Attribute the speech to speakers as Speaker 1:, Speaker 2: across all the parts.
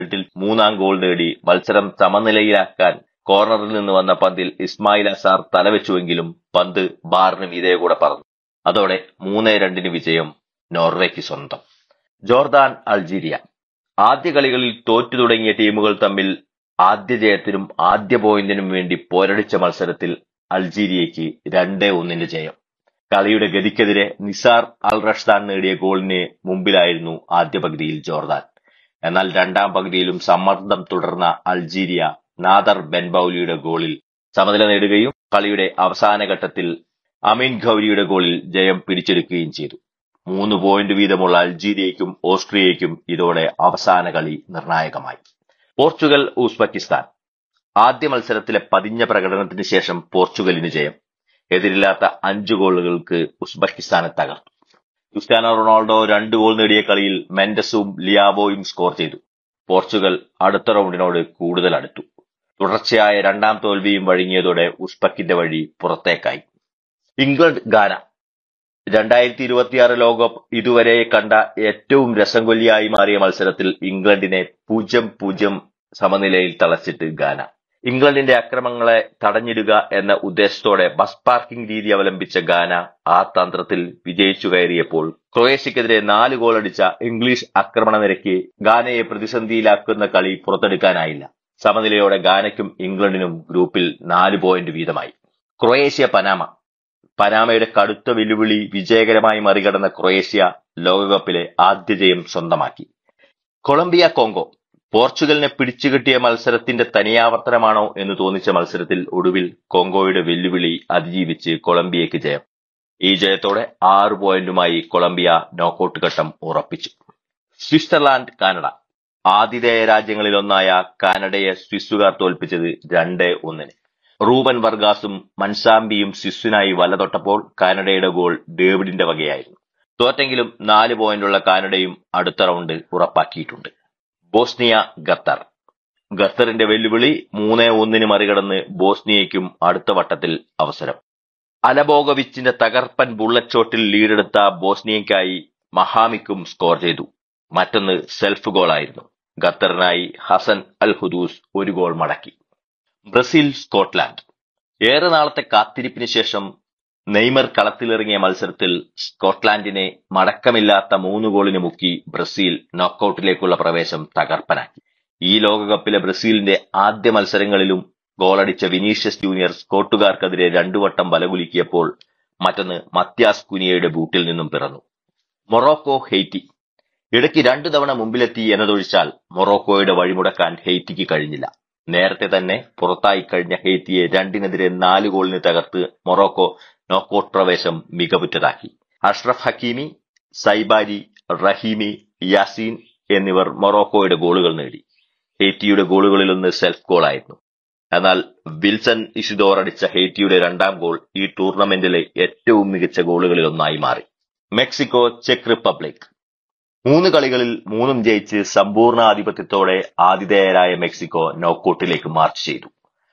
Speaker 1: മിനിറ്റിൽ മൂന്നാം ഗോൾ നേടി മത്സരം സമനിലയിലാക്കാൻ കോർണറിൽ നിന്ന് വന്ന പന്തിൽ ഇസ്മായിൽ അസാർ തലവെച്ചുവെങ്കിലും പന്ത് ബാറിന് മീതെ കൂടെ പറന്നു അതോടെ മൂന്ന് രണ്ടിന് വിജയം നോർവേക്ക് സ്വന്തം ജോർദാൻ അൾജീരിയ ആദ്യ കളികളിൽ തോറ്റു തുടങ്ങിയ ടീമുകൾ തമ്മിൽ ആദ്യ ജയത്തിനും ആദ്യ പോയിന്റിനും വേണ്ടി പോരടിച്ച മത്സരത്തിൽ അൾജീരിയയ്ക്ക് രണ്ടേ ഒന്നിന്റെ ജയം കളിയുടെ ഗതിക്കെതിരെ നിസാർ അൽ റഷ്ദാൻ നേടിയ ഗോളിന് മുമ്പിലായിരുന്നു ആദ്യ പകുതിയിൽ ജോർദാൻ എന്നാൽ രണ്ടാം പകുതിയിലും സമ്മർദ്ദം തുടർന്ന അൾജീരിയ നാദർ ബെൻബൌലിയുടെ ഗോളിൽ സമനില നേടുകയും കളിയുടെ അവസാന ഘട്ടത്തിൽ അമീൻ ഖൌരിയുടെ ഗോളിൽ ജയം പിടിച്ചെടുക്കുകയും ചെയ്തു മൂന്ന് പോയിന്റ് വീതമുള്ള അൾജീരിയയ്ക്കും ഓസ്ട്രിയയ്ക്കും ഇതോടെ അവസാന കളി നിർണായകമായി പോർച്ചുഗൽ ഉസ്ബെക്കിസ്ഥാൻ ആദ്യ മത്സരത്തിലെ പതിഞ്ഞ പ്രകടനത്തിന് ശേഷം പോർച്ചുഗലിന് ജയം എതിരില്ലാത്ത അഞ്ച് ഗോളുകൾക്ക് ഉസ്ബെക്കിസ്ഥാനെ തകർത്തു ക്രിസ്ത്യാനോ റൊണാൾഡോ രണ്ട് ഗോൾ നേടിയ കളിയിൽ മെൻഡസും ലിയാവോയും സ്കോർ ചെയ്തു പോർച്ചുഗൽ അടുത്ത റൗണ്ടിനോട് കൂടുതൽ അടുത്തു തുടർച്ചയായ രണ്ടാം തോൽവിയും വഴങ്ങിയതോടെ ഉസ്ബക്കിന്റെ വഴി പുറത്തേക്കായി ഇംഗ്ലണ്ട് ഗാന രണ്ടായിരത്തി ഇരുപത്തിയാറ് ലോകകപ്പ് ഇതുവരെ കണ്ട ഏറ്റവും രസം കൊല്ലിയായി മാറിയ മത്സരത്തിൽ ഇംഗ്ലണ്ടിനെ പൂജ്യം പൂജ്യം സമനിലയിൽ തളച്ചിട്ട് ഗാന ഇംഗ്ലണ്ടിന്റെ അക്രമങ്ങളെ തടഞ്ഞിടുക എന്ന ഉദ്ദേശത്തോടെ ബസ് പാർക്കിംഗ് രീതി അവലംബിച്ച ഗാന ആ തന്ത്രത്തിൽ വിജയിച്ചു കയറിയപ്പോൾ ക്രൊയേഷ്യക്കെതിരെ നാല് ഗോൾ അടിച്ച ഇംഗ്ലീഷ് ആക്രമണ നിരക്ക് ഗാനയെ പ്രതിസന്ധിയിലാക്കുന്ന കളി പുറത്തെടുക്കാനായില്ല സമനിലയോടെ ഗാനയ്ക്കും ഇംഗ്ലണ്ടിനും ഗ്രൂപ്പിൽ നാല് പോയിന്റ് വീതമായി ക്രൊയേഷ്യ പനാമ പനാമയുടെ കടുത്ത വെല്ലുവിളി വിജയകരമായി മറികടന്ന ക്രൊയേഷ്യ ലോകകപ്പിലെ ആദ്യ ജയം സ്വന്തമാക്കി കൊളംബിയ കോങ്കോ പോർച്ചുഗലിനെ പിടിച്ചുകെട്ടിയ മത്സരത്തിന്റെ തനിയാവർത്തനമാണോ എന്ന് തോന്നിച്ച മത്സരത്തിൽ ഒടുവിൽ കോങ്കോയുടെ വെല്ലുവിളി അതിജീവിച്ച് കൊളംബിയയ്ക്ക് ജയം ഈ ജയത്തോടെ ആറ് പോയിന്റുമായി കൊളംബിയ നോക്കൌട്ട് ഘട്ടം ഉറപ്പിച്ചു സ്വിറ്റ്സർലാൻഡ് കാനഡ ആതിഥേയ രാജ്യങ്ങളിലൊന്നായ കാനഡയെ സ്വിസ്സുകാർ തോൽപ്പിച്ചത് രണ്ട് ഒന്നിന് റൂബൻ വർഗാസും മൻസാംബിയും സ്വിസ്സിനായി വലതൊട്ടപ്പോൾ കാനഡയുടെ ഗോൾ ഡേവിഡിന്റെ വകയായിരുന്നു തോറ്റെങ്കിലും നാല് പോയിന്റുള്ള കാനഡയും അടുത്ത റൗണ്ട് ഉറപ്പാക്കിയിട്ടുണ്ട് ബോസ്നിയ ഖത്തർ ഖത്തറിന്റെ വെല്ലുവിളി മൂന്ന് ഒന്നിന് മറികടന്ന് ബോസ്നിയയ്ക്കും അടുത്ത വട്ടത്തിൽ അവസരം അലബോഗവിച്ചിന്റെ തകർപ്പൻ ബുള്ളറ്റ് ഷോട്ടിൽ ലീഡെടുത്ത ബോസ്നിയയ്ക്കായി മഹാമിക്കും സ്കോർ ചെയ്തു മറ്റൊന്ന് സെൽഫ് ഗോളായിരുന്നു ഖത്തറിനായി ഹസൻ അൽ ഹുദൂസ് ഒരു ഗോൾ മടക്കി ബ്രസീൽ സ്കോട്ട്ലാൻഡ് ഏറെ നാളത്തെ കാത്തിരിപ്പിന് ശേഷം നെയ്മർ കളത്തിലിറങ്ങിയ മത്സരത്തിൽ സ്കോട്ട്ലാൻഡിനെ മടക്കമില്ലാത്ത മൂന്ന് ഗോളിന് മുക്കി ബ്രസീൽ നോക്കൌട്ടിലേക്കുള്ള പ്രവേശം തകർപ്പനാക്കി ഈ ലോകകപ്പിലെ ബ്രസീലിന്റെ ആദ്യ മത്സരങ്ങളിലും ഗോളടിച്ച വിനീഷ്യസ് ജൂനിയർ സ്കോട്ടുകാർക്കെതിരെ രണ്ടു വട്ടം വലകുലുക്കിയപ്പോൾ മറ്റൊന്ന് മത്യാസ് കുനിയയുടെ ബൂട്ടിൽ നിന്നും പിറന്നു മൊറോക്കോ ഹെയ്റ്റി ഇടയ്ക്ക് രണ്ടു തവണ മുമ്പിലെത്തി എന്നതൊഴിച്ചാൽ മൊറോക്കോയുടെ വഴിമുടക്കാൻ ഹെയ്റ്റിക്ക് കഴിഞ്ഞില്ല നേരത്തെ തന്നെ പുറത്തായി കഴിഞ്ഞ ഹെയ്ത്തിയെ രണ്ടിനെതിരെ നാല് ഗോളിന് തകർത്ത് മൊറോക്കോ നോക്കൌട്ട് പ്രവേശം മികവുറ്റതാക്കി അഷ്റഫ് ഹക്കീമി സൈബാരി റഹീമി യാസീൻ എന്നിവർ മൊറോക്കോയുടെ ഗോളുകൾ നേടി ഹെയ്റ്റിയുടെ ഗോളുകളിലൊന്ന് സെൽഫ് ഗോളായിരുന്നു എന്നാൽ വിൽസൺ ഇഷിദോർ അടിച്ച ഹെയ്റ്റിയുടെ രണ്ടാം ഗോൾ ഈ ടൂർണമെന്റിലെ ഏറ്റവും മികച്ച ഗോളുകളിൽ ഒന്നായി മാറി മെക്സിക്കോ ചെക്ക് റിപ്പബ്ലിക് മൂന്ന് കളികളിൽ മൂന്നും ജയിച്ച് സമ്പൂർണ്ണ ആധിപത്യത്തോടെ ആതിഥേയരായ മെക്സിക്കോ നോക്കൌട്ടിലേക്ക് മാർച്ച് ചെയ്തു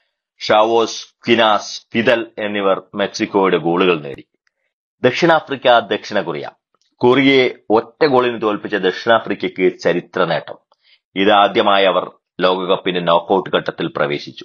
Speaker 1: ഷാവോസ് ക്വിനാസ് ഫിദൽ എന്നിവർ മെക്സിക്കോയുടെ ഗോളുകൾ നേടി ദക്ഷിണാഫ്രിക്ക ദക്ഷിണ കൊറിയ കൊറിയയെ ഒറ്റ ഗോളിന് തോൽപ്പിച്ച ദക്ഷിണാഫ്രിക്കയ്ക്ക് ചരിത്ര നേട്ടം ഇതാദ്യമായി അവർ ലോകകപ്പിന്റെ നോക്കൌട്ട് ഘട്ടത്തിൽ പ്രവേശിച്ചു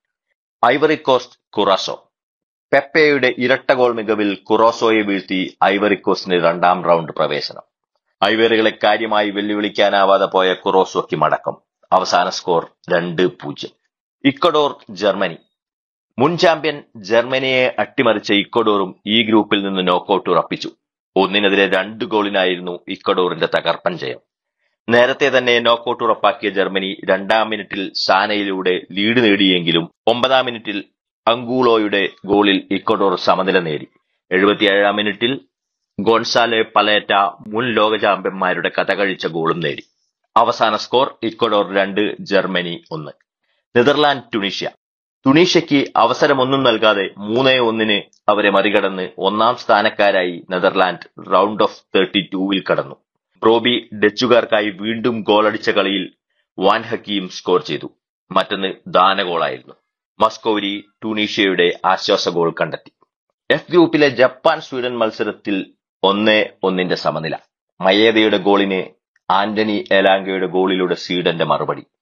Speaker 1: ഐവറി കോസ്റ്റ് കുറോസോ പെപ്പയുടെ ഇരട്ട ഗോൾ മികവിൽ കുറോസോയെ വീഴ്ത്തി ഐവറി കോസ്റ്റിന് രണ്ടാം റൗണ്ട് പ്രവേശനം ഐവറികളെ കാര്യമായി വെല്ലുവിളിക്കാനാവാതെ പോയ കുറോസോയ്ക്ക് മടക്കം അവസാന സ്കോർ രണ്ട് പൂജ്യം ഇക്വഡോർ ജർമ്മനി മുൻ ചാമ്പ്യൻ ജർമ്മനിയെ അട്ടിമറിച്ച ഇക്വഡോറും ഈ ഗ്രൂപ്പിൽ നിന്ന് നോക്കൌട്ട് ഉറപ്പിച്ചു ഒന്നിനെതിരെ രണ്ട് ഗോളിനായിരുന്നു ഇക്വഡോറിന്റെ തകർപ്പൻ ജയം നേരത്തെ തന്നെ നോക്കൌട്ട് ഉറപ്പാക്കിയ ജർമ്മനി രണ്ടാം മിനിറ്റിൽ സാനയിലൂടെ ലീഡ് നേടിയെങ്കിലും ഒമ്പതാം മിനിറ്റിൽ അങ്കൂളോയുടെ ഗോളിൽ ഇക്വഡോർ സമനില നേടി എഴുപത്തിയേഴാം മിനിറ്റിൽ ഗോൺസാലെ പലേറ്റ മുൻ ലോക ചാമ്പ്യന്മാരുടെ കഥ കഴിച്ച ഗോളും നേടി അവസാന സ്കോർ ഇക്വഡോർ രണ്ട് ജർമ്മനി ഒന്ന് നെതർലാൻഡ് ടുണീഷ്യ ടുണീഷ്യയ്ക്ക് അവസരമൊന്നും നൽകാതെ മൂന്നേ ഒന്നിന് അവരെ മറികടന്ന് ഒന്നാം സ്ഥാനക്കാരായി നെതർലാൻഡ് റൗണ്ട് ഓഫ് തേർട്ടി ടൂവിൽ കടന്നു ബ്രോബി ഡച്ചുകാർക്കായി വീണ്ടും ഗോളടിച്ച കളിയിൽ വാൻ ഹക്കിയും സ്കോർ ചെയ്തു മറ്റൊന്ന് ദാന ഗോളായിരുന്നു മസ്കോരി ടുണീഷ്യയുടെ ആശ്വാസ ഗോൾ കണ്ടെത്തി എഫ് ഗ്രൂപ്പിലെ ജപ്പാൻ സ്വീഡൻ മത്സരത്തിൽ ഒന്ന് ഒന്നിന്റെ സമനില മയേദയുടെ ഗോളിന് ആന്റണി എലാങ്കയുടെ ഗോളിലൂടെ സ്വീഡന്റെ മറുപടി